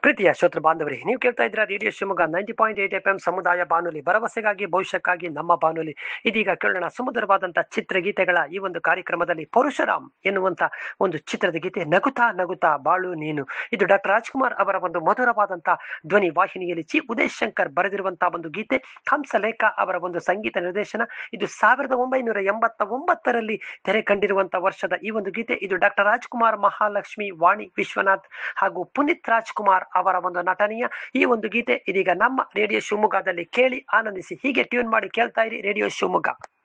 ಪ್ರೀತಿಯ ಶ್ರೋತೃ ಬಾಂಧವರೇ ನೀವು ಕೇಳ್ತಾ ಇದ್ದೀರಾ radio Shivamogga ninety point eight F M ಸಮುದಾಯ ಬಾನುಲಿ ಭರವಸೆಗಾಗಿ ಭವಿಷ್ಯಕ್ಕಾಗಿ ನಮ್ಮ ಬಾನುಲಿ ಇದೀಗ ಕೇಳೋಣ ಸುಮಧುರವಾದಂಥ ಚಿತ್ರಗೀತೆಗಳ ಈ ಒಂದು ಕಾರ್ಯಕ್ರಮದಲ್ಲಿ ಪರಶುರಾಮ್ ಎನ್ನುವಂತ ಒಂದು ಚಿತ್ರದ ಗೀತೆ ನಗುತ್ತಾ ನಗುತ್ತಾ ಬಾಳು ನೀನು ಇದು ಡಾಕ್ಟರ್ ರಾಜ್ಕುಮಾರ್ ಅವರ ಒಂದು ಮಧುರವಾದಂಥ ಧ್ವನಿ ವಾಹಿನಿಯಲ್ಲಿ ಚಿ ಉದಯ್ ಶಂಕರ್ ಬರೆದಿರುವಂತಹ ಒಂದು ಗೀತೆ ಹಂಸಲೇಖ ಅವರ ಒಂದು ಸಂಗೀತ ನಿರ್ದೇಶನ ಇದು ಸಾವಿರದ ಒಂಬೈನೂರ ಎಂಬತ್ತ ಒಂಬತ್ತರಲ್ಲಿ ತೆರೆ ಕಂಡಿರುವಂತಹ ವರ್ಷದ ಈ ಒಂದು ಗೀತೆ ಇದು ಡಾಕ್ಟರ್ ರಾಜ್ಕುಮಾರ್ ಮಹಾಲಕ್ಷ್ಮಿ ವಾಣಿ ವಿಶ್ವನಾಥ್ ಹಾಗೂ ಪುನೀತ್ ರಾಜ್ಕುಮಾರ್ ಅವರ ಒಂದು ನಟನೆಯ ಈ ಒಂದು ಗೀತೆ ಇದೀಗ ನಮ್ಮ ರೇಡಿಯೋ ಶಿವಮೊಗ್ಗದಲ್ಲಿ ಕೇಳಿ ಆನಂದಿಸಿ ಹೀಗೆ ಟ್ಯೂನ್ ಮಾಡಿ ಕೇಳ್ತಾ ಇರಿ ರೇಡಿಯೋ ಶಿವಮೊಗ್ಗ